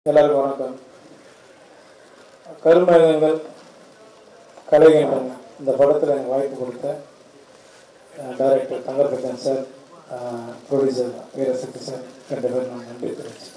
எல்லாருக்கும் வணக்கம் கருமேகங்கள் கலைகின்றன இந்த படத்தில் எனக்கு வாய்ப்பு கொடுத்த director Thangar Bachan sir producer Veerasakthi sir ரெண்டு பேரும் நான் நன்றி தெரிவிச்சுக்கிறேன்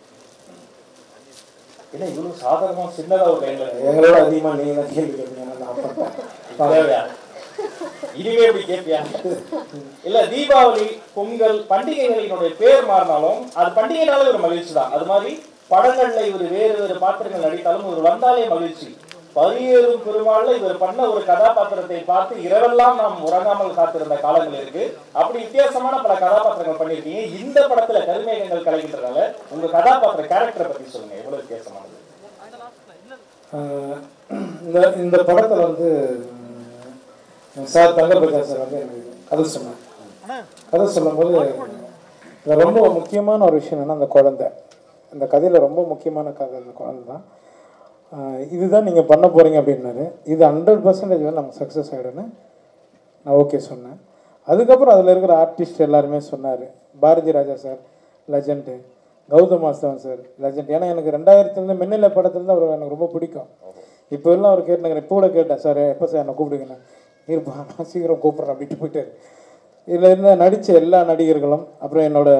என்ன இவ்வளவு சாதாரணமா சின்னதா ஒரு லைன்ல எங்களோட அதிகமாக நீங்கள் தான் கேள்வி கேட்பீங்க நான் பண்ணிட்டேன் தேவையா இனிமே இப்படி கேட்பியா இல்ல தீபாவளி பொங்கல் பண்டிகைகளினுடைய பேர் மாறினாலும் அது பண்டிகைனாலே ஒரு மகிழ்ச்சி தான் அது மாதிரி படங்கள்ல இவர் வேறு வேறு பாத்திரங்கள் நடித்தாலும் இவர் வந்தாலே மகிழ்ச்சி பரியேறும் பெருமாள்ல இவர் பண்ண ஒரு கதாபாத்திரத்தை பார்த்து இரவெல்லாம் நாம் உறங்காமல் காத்திருந்த காலங்கள் இருக்கு அப்படி வித்தியாசமான பல கதாபாத்திரங்கள் பண்ணியிருக்கீங்க இந்த படத்துல கருமேகங்கள் கலைகின்றனால உங்க கதாபாத்திர கேரக்டரை பத்தி சொல்லுங்க எவ்வளவு வித்தியாசமானது ஆஹ் இந்த இந்த படத்தில் வந்து உம், சார் தங்கர்பச்சன் சார் வந்து எனக்கு கதை சொன்னார் கதை சொல்லும்போது இதுல ரொம்ப முக்கியமான ஒரு விஷயம் என்னன்னா அந்த குழந்தை இந்த கதையில் ரொம்ப முக்கியமான கதை அந்த குழந்தை தான் ஆஹ் இதுதான் நீங்கள் பண்ண போகிறீங்க அப்படின்னாரு இது ஹண்ட்ரட் பர்சன்டேஜ் வந்து நமக்கு சக்ஸஸ் ஆகிடும்னு நான் ஓகே சொன்னேன் அதுக்கப்புறம் அதில் இருக்கிற ஆர்டிஸ்ட் எல்லாருமே சொன்னார் Bharathi Raja sir legend Gautham Vasudevan sir legend ஏன்னா எனக்கு ரெண்டாயிரத்துலேருந்து மின்னல படத்துலேருந்து அவர் எனக்கு ரொம்ப பிடிக்கும் இப்போ எல்லாம் அவர் கேட்டுனாங்க இப்போ கூட கேட்டேன் சார் எப்போ சார் என்னை கூப்பிடுங்கண்ணா இருப்பா நான் சீக்கிரம் கூப்பிட்றேன் அப்படின்ட்டு போயிட்டாரு இதில் இருந்த நடித்த எல்லா நடிகர்களும் அப்புறம் என்னோட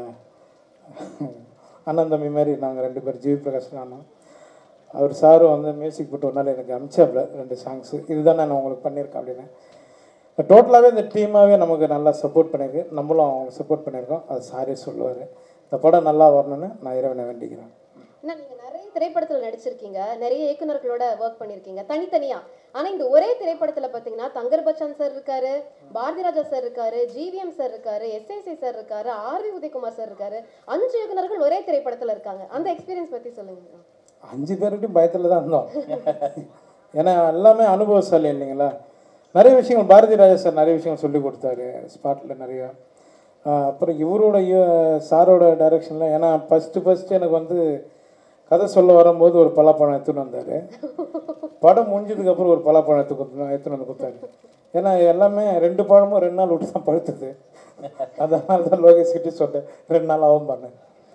அண்ணன் தம்பி மாதிரி நாங்கள் ரெண்டு பேர் ஜிவி பிரகாஷ் நானும் அவர் சாரும் வந்து மியூசிக் போட்டு ஒரு நாள் எனக்கு அமிச்சாப்ல ரெண்டு சாங்ஸு இதுதான் நான் உங்களுக்கு பண்ணியிருக்கேன் அப்படின்னு டோட்டலாகவே இந்த டீமாகவே நமக்கு நல்லா சப்போர்ட் பண்ணியிருக்கு நம்மளும் அவங்க சப்போர்ட் பண்ணியிருக்கோம் அது சாரே சொல்லுவார் இந்த படம் நல்லா வரணும்னு நான் இறைவனை வேண்டிக்கிறேன் அண்ணா நீங்க நிறைய திரைப்படத்துல நடிச்சிருக்கீங்க நிறைய இயக்குனர்களோட ஒர்க் பண்ணிருக்கீங்க தனித்தனியா ஆனா இந்த ஒரே திரைப்படத்துல பாத்தீங்கன்னா தங்கர் பச்சான் சார் இருக்காரு பாரதி ராஜா சார் இருக்காரு ஜிவிஎம் சார் இருக்காரு எஸ்ஐசி சார் இருக்காரு ஆர் வி உதயகுமார் சார் இருக்காரு அஞ்சு இயக்குனர்கள் ஒரே திரைப்படத்துல இருக்காங்க அந்த எக்ஸ்பீரியன்ஸ் பத்தி சொல்லுங்க அஞ்சு பேர்கிட்டையும் பயத்தில் தான் இருந்தோம் ஏன்னா எல்லாமே அனுபவசாலி இல்லைங்களா நிறைய விஷயங்கள் பாரதி ராஜா சார் நிறைய விஷயங்கள் சொல்லி கொடுத்தாரு ஸ்பாட்டில் நிறையா ஆஹ் அப்புறம் இவரோட இ- சாரோட டைரக்ஷனில் ஏன்னா ஃபஸ்ட்டு ஃபஸ்ட்டு எனக்கு வந்து கதை சொல்ல வரும்போது ஒரு பலாப்பழம் எடுத்துன்னு வந்தார் படம் முடிஞ்சதுக்கு அப்புறம் ஒரு பலாப்பழம் எடுத்து கொடுத்து எடுத்துன்னு வந்து கொடுத்தாரு ஏன்னா எல்லாமே ரெண்டு பழமும் ரெண்டு நாள் விட்டு தான் பழுத்தது அதனால தான் லோகேஷ் கிட்டே சொன்னேன் ரெண்டு நாள் ஆகும் பண்ணேன்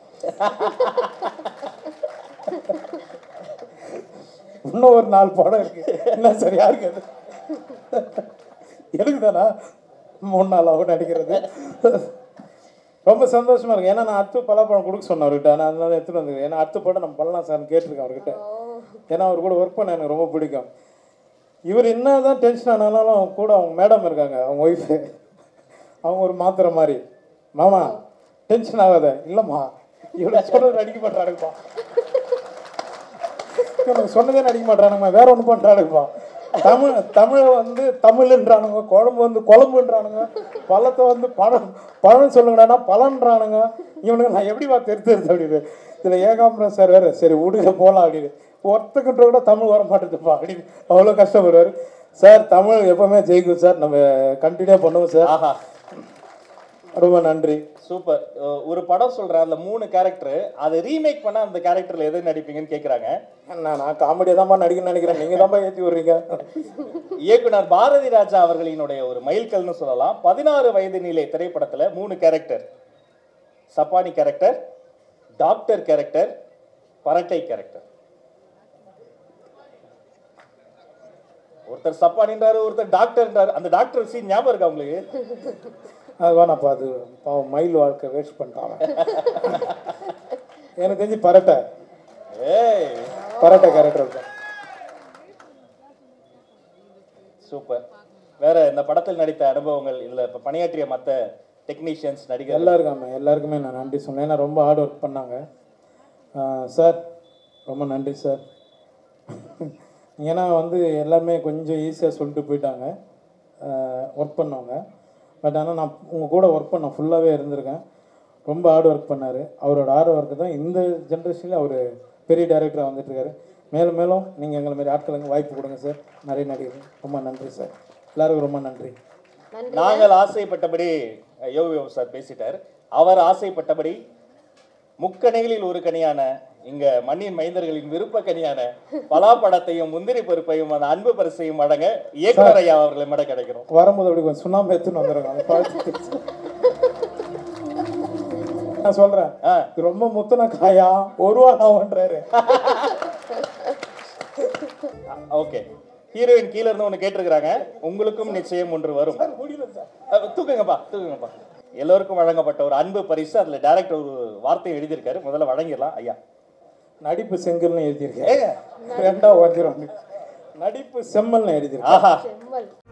இன்னும் ஒரு நாலு படம் இருக்கு என்ன சரி யாருக்கு அது எனக்கு தானா மூணு நாள் ஆகும் நடிக்கிறது ரொம்ப சந்தோஷமா இருக்கு ஏன்னா நான் அடுத்து பலாப்பழம் கொடுக்க சொன்னேன் அவர்கிட்ட நான் அதனால எடுத்துட்டு வந்துருக்கேன் ஏன்னா அடுத்த படம் நம்ம பண்ணலாம் சார்னு கேட்டிருக்கேன் அவர்கிட்ட ஏன்னா அவர் கூட ஒர்க் பண்ண எனக்கு ரொம்ப பிடிக்கும் இவர் என்ன தான் டென்ஷன் ஆனாலும் கூட அவங்க மேடம் இருக்காங்க அவங்க ஒய்ஃபு அவங்க ஒரு மாத்திரை மாதிரி மாமா டென்ஷன் ஆகாத இல்லைம்மா இவ்வளோ சொல்றது நடிக்க மாட்டாருப்பா இவனுக்கு சொன்னதே நடிக்க மாட்டானுங்க வேற ஒன்று பண்ணுறானுங்கப்பா தமிழ் தமிழை வந்து தமிழ்ன்றானுங்க குழம்பு வந்து குழம்புன்றானுங்க பழத்தை வந்து பழம் பழம் சொல்லுங்கடானா பழன்றானுங்க இவனுக்கு நான் எப்படிவா தெரிஞ்சது அப்படின்னு இதில் ஏகாம்பரம் சார் வேறு சரி விடுங்க போகலாம் அப்படின்னு ஒருத்தக்கிட்ட கூட தமிழ் வர மாட்டேதுப்பா அப்படின்னு அவ்வளோ கஷ்டப்படுவார் சார் தமிழ் எப்பவுமே ஜெயிக்கும் சார் நம்ம கண்டினியூ பண்ணுவோம் சார் ஆஹா ரொம்ப நன்றி சூப்பர் அஹ் ஒரு படம் சொல்றேன் அதுல மூணு கேரக்டர் அதை ரீமேக் பண்ணா அந்த கேரக்டர்ல எது நடிப்பீங்கன்னு கேக்குறாங்க நான் நான் காமெடியாக தான்ப்பா நடிக்கணும்னு நினைக்கிறேன் நீங்கள் தான்ப்பா ஏற்றி விடுறீங்க இயக்குனர் பாரதி ராஜா அவர்களினுடைய ஒரு மைல்கல்னு சொல்லலாம் பதினாறு வயது நிலை திரைப்படத்துல மூணு character Chappani character doctor character Parattai character ஒருத்தர் சப்பானின்றாரு ஒருத்தர் டாக்டர்ன்றாரு அந்த டாக்டர் சீன் ஞாபகம் இருக்கா உங்களுக்கு அது வேணாப்பா அது பாவம் மயில் வாழ்க்கை வேஸ்ட் பண்ணிட்டான் அவன். எனக்கு தெரிஞ்சு பரட்டை ஏய் பரட்டை கேரக்டர் இருக்கும் சூப்பர் வேற இந்த படத்தில் நடித்த அனுபவங்கள் இதுல இப்ப பணியாற்றிய மத்த டெக்னீஷியன்ஸ் நடிகர் எல்லாருக்கும் ஆமாம் எல்லாருக்குமே நான் நன்றி சொன்னேன் ஏன்னா ரொம்ப ஹார்ட் ஒர்க் பண்ணாங்க சார் ரொம்ப நன்றி சார் ஏன்னா வந்து எல்லாமே கொஞ்சம் ஈஸியாக சொல்லிட்டு போயிட்டாங்க ஒர்க் பண்ணவங்க பட் ஆனால் நான் உங்கள் கூட ஒர்க் பண்ண ஃபுல்லாகவே இருந்திருக்கேன் ரொம்ப ஹார்ட் ஒர்க் பண்ணார் அவரோட ஹார்ட் ஒர்க்கு தான் இந்த ஜென்ரேஷனில் அவர் பெரிய டைரக்டராக வந்துட்டுருக்காரு மேலும் மேலும் நீங்கள் எங்களை மாதிரி ஆட்களுக்கு வாய்ப்பு கொடுங்க சார் நிறைய நடிகர்கள் ரொம்ப நன்றி சார் எல்லாருக்கும் ரொம்ப நன்றி நன்றி நாங்கள் ஆசைப்பட்டபடி யோகி சார் பேசிட்டார் அவர் ஆசைப்பட்டபடி முக்கணிகளில் ஒரு கனியான இங்க மண்ணின் மைந்தர்களின் விருப்ப கனியான பலாப்பழத்தையும் முந்திரி பருப்பையும் அந்த அன்பு பரிசையும் வழங்க இயக்குனர் ஐயா அவர்களை மட கிடைக்கிறோம் வரும்போது அப்படி கொஞ்சம் சுண்ணாம்பு எடுத்துன்னு வந்துடுங்க அதை பார்த்து நான் சொல்றேன் ஆ. இது ரொம்ப முத்தன காயா ஒரு ரூபா ஆகுன்றாரு ஓகே ஹீரோயின் கீழ இருந்து ஒண்ணு கேட்டிருக்காங்க உங்களுக்கும் நிச்சயம் ஒன்று வரும் முடியல சார் அஹ், தூக்குங்கப்பா தூக்குங்கப்பா எல்லோருக்கும் வழங்கப்பட்ட ஒரு அன்பு பரிசு அதுல டைரக்டர் ஒரு வார்த்தை எழுதியிருக்காரு முதல்ல வழங்கிடலாம் ஐயா நடிப்பு செங்கல்னு எழுதியிருக்கேன் ரெண்டா வந்துடும் நடிப்பு செம்மல்னு எழுதியிருக்கேன் ஆஹா செம்மல்